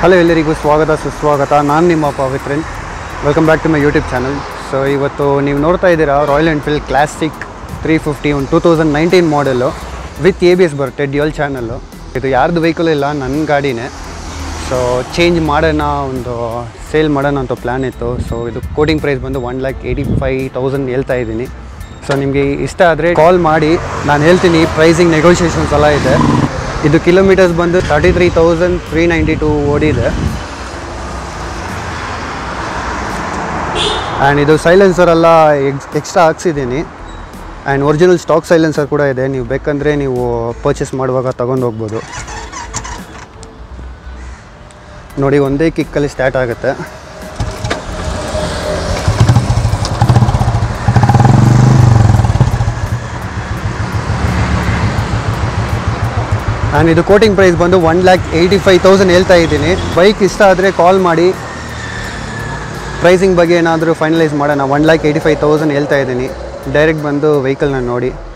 hello ಎಲ್ಲರಿಗೂ ಸ್ವಾಗತ ಸುಸ್ವಾಗತ ನಾನು ನಿಮ್ಮ Pavitran welcome back to my YouTube channel so ಇವತ್ತು ನೀವು ನೋಡ್ತಾ ಇದ್ದೀರಾ Royal Enfield Classic three fifty ಒಂದು two thousand nineteen model with A B S ಬರುತ್ತೆ ಡ್ಯುಯಲ್ ಚಾನಲ್ಲು ಇದು ಯಾರ್ದು ವೆಹಿಕಲ್ ಇಲ್ಲ ನನ್ನ ಗಾಡಿನೇ ಸೊ ಚೇಂಜ್ ಮಾಡೋಣ ಒಂದು ಸೇಲ್ ಮಾಡೋಣ ಅಂತ ಪ್ಲ್ಯಾನ್ ಇತ್ತು ಸೊ ಇದು ಕೋಟಿಂಗ್ ಪ್ರೈಸ್ ಬಂದು one lakh eighty five thousand ಹೇಳ್ತಾ ಇದ್ದೀನಿ ಸೊ ನಿಮಗೆ ಇಷ್ಟ ಆದರೆ ಕಾಲ್ ಮಾಡಿ ನಾನು ಹೇಳ್ತೀನಿ ಪ್ರೈಸಿಂಗ್ ನೆಗೋಷಿಯೇಷನ್ಸ್ ಎಲ್ಲ ಇದೆ ಇದು ಕಿಲೋಮೀಟರ್ಸ್ ಬಂದು thirty three thousand three ninety two ಓಡಿದೆ ಆ್ಯಂಡ್ ಇದು ಸೈಲೆನ್ಸರ್ ಎಲ್ಲ ಎಕ್ಸ್ ಎಕ್ಸ್ಟ್ರಾ ಹಾಕ್ಸಿದ್ದೀನಿ ಆ್ಯಂಡ್ ಒರಿಜಿನಲ್ ಸ್ಟಾಕ್ ಸೈಲೆನ್ಸರ್ ಕೂಡ ಇದೆ ನೀವು ಬೇಕಂದರೆ ನೀವು ಪರ್ಚೇಸ್ ಮಾಡುವಾಗ ತಗೊಂಡು ಹೋಗ್ಬೋದು ನೋಡಿ ಒಂದೇ ಕಿಕ್ಕಲ್ಲಿ ಸ್ಟಾರ್ಟ್ ಆಗುತ್ತೆ ನಾನು ಇದು ಕೋಟಿಂಗ್ ಪ್ರೈಸ್ ಬಂದು one lakh eighty five thousand ಹೇಳ್ತಾ ಇದ್ದೀನಿ ಬೈಕ್ ಇಷ್ಟ ಆದರೆ ಕಾಲ್ ಮಾಡಿ ಪ್ರೈಸಿಂಗ್ ಬಗ್ಗೆ ಏನಾದರೂ ಫೈನಲೈಸ್ ಮಾಡೋಣ one lakh eighty five thousand ಹೇಳ್ತಾ ಇದ್ದೀನಿ ಡೈರೆಕ್ಟ್ ಬಂದು ವೆಹಿಕಲ್ನ ನೋಡಿ